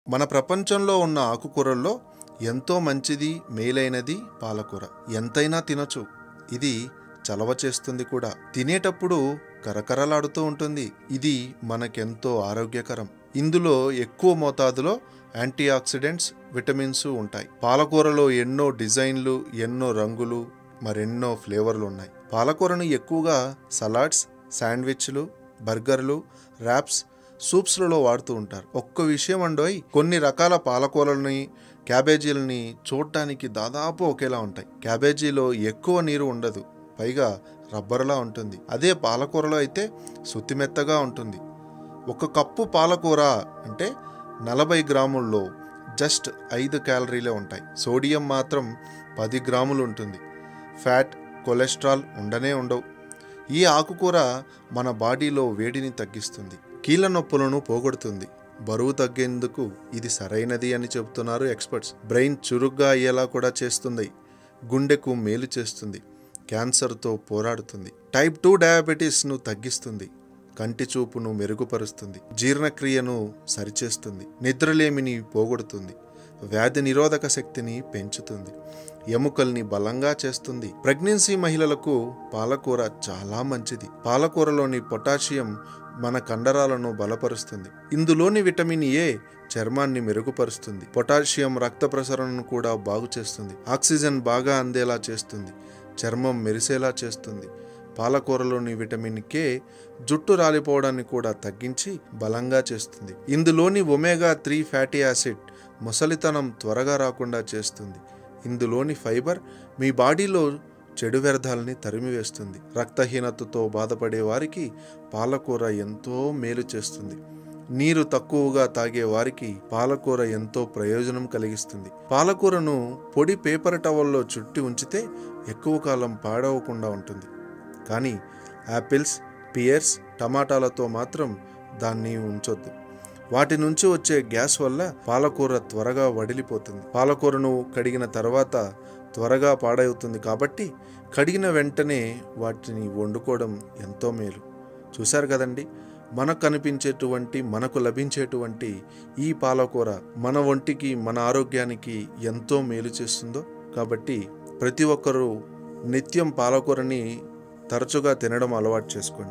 మన ప్రపంచంలో ఉన్న ఆకుకూరల్లో ఎంతో మంచిది మేలైనది పాలకూర ఎంతైనా తినొచ్చు ఇది చలవ చేస్తుంది కూడా తినేటప్పుడు కరకరలాడుతూ ఉంటుంది ఇది మనకెంతో ఆరోగ్యకరం ఇందులో ఎక్కువ మోతాదులో యాంటీ ఆక్సిడెంట్స్ విటమిన్స్ ఉంటాయి పాలకూరలో ఎన్నో డిజైన్లు ఎన్నో రంగులు మరెన్నో ఫ్లేవర్లు ఉన్నాయి పాలకూరను ఎక్కువగా సలాడ్స్ శాండ్విచ్లు బర్గర్లు ర్యాప్స్ సూప్స్లలో వాడుతూ ఉంటారు ఒక్క విషయం అండోయ్ కొన్ని రకాల పాలకూరలని క్యాబేజీలని చూడటానికి దాదాపు ఒకేలా ఉంటాయి క్యాబేజీలో ఎక్కువ నీరు ఉండదు పైగా రబ్బర్లా ఉంటుంది అదే పాలకూరలో అయితే సుత్తిమెత్తగా ఉంటుంది ఒక కప్పు పాలకూర అంటే నలభై గ్రాముల్లో జస్ట్ ఐదు క్యాలరీలే ఉంటాయి సోడియం మాత్రం పది గ్రాములు ఉంటుంది ఫ్యాట్ కొలెస్ట్రాల్ ఉండనే ఉండవు ఈ ఆకుకూర మన బాడీలో వేడిని తగ్గిస్తుంది కీళ్ళ నొప్పులను పోగొడుతుంది బరువు తగ్గేందుకు ఇది సరైనది అని చెబుతున్నారు ఎక్స్పర్ట్స్ బ్రెయిన్ చురుగ్గా అయ్యేలా కూడా చేస్తుంది గుండెకు మేలు చేస్తుంది క్యాన్సర్తో పోరాడుతుంది టైప్ టూ డయాబెటీస్ను తగ్గిస్తుంది కంటి చూపును మెరుగుపరుస్తుంది జీర్ణక్రియను సరిచేస్తుంది నిద్రలేమిని పోగొడుతుంది వ్యాధి నిరోధక శక్తిని పెంచుతుంది ఎముకల్ని బలంగా చేస్తుంది ప్రెగ్నెన్సీ మహిళలకు పాలకూర చాలా మంచిది పాలకూరలోని పొటాషియం మన కండరాలను బలపరుస్తుంది ఇందులోని విటమిన్ ఏ చర్మాన్ని మెరుగుపరుస్తుంది పొటాషియం రక్త ప్రసరణను కూడా బాగు చేస్తుంది ఆక్సిజన్ బాగా అందేలా చేస్తుంది చర్మం మెరిసేలా చేస్తుంది పాలకూరలోని విటమిన్ కే జుట్టు రాలిపోవడాన్ని కూడా తగ్గించి బలంగా చేస్తుంది ఇందులోని ఒమేగా త్రీ ఫ్యాటీ యాసిడ్ ముసలితనం త్వరగా రాకుండా చేస్తుంది ఇందులోని ఫైబర్ మీ బాడీలో చెడు వ్యర్థాలని తరిమివేస్తుంది రక్తహీనతతో బాధపడే వారికి పాలకూర ఎంతో మేలు చేస్తుంది నీరు తక్కువగా తాగే వారికి పాలకూర ఎంతో ప్రయోజనం కలిగిస్తుంది పాలకూరను పొడి పేపర్ టవల్లో చుట్టి ఉంచితే ఎక్కువ కాలం పాడవకుండా ఉంటుంది కానీ యాపిల్స్ పియర్స్ టమాటాలతో మాత్రం దాన్ని ఉంచొద్దు వాటి నుంచి వచ్చే గ్యాస్ వల్ల పాలకూర త్వరగా వడిలిపోతుంది పాలకూరను కడిగిన తర్వాత త్వరగా పాడవుతుంది కాబట్టి కడిగిన వెంటనే వాటిని వండుకోవడం ఎంతో మేలు చూశారు కదండి మనకు కనిపించేటువంటి మనకు లభించేటువంటి ఈ పాలకూర మన ఒంటికి మన ఆరోగ్యానికి ఎంతో మేలు చేస్తుందో కాబట్టి ప్రతి ఒక్కరూ నిత్యం పాలకూరని తరచుగా తినడం అలవాటు చేసుకోండి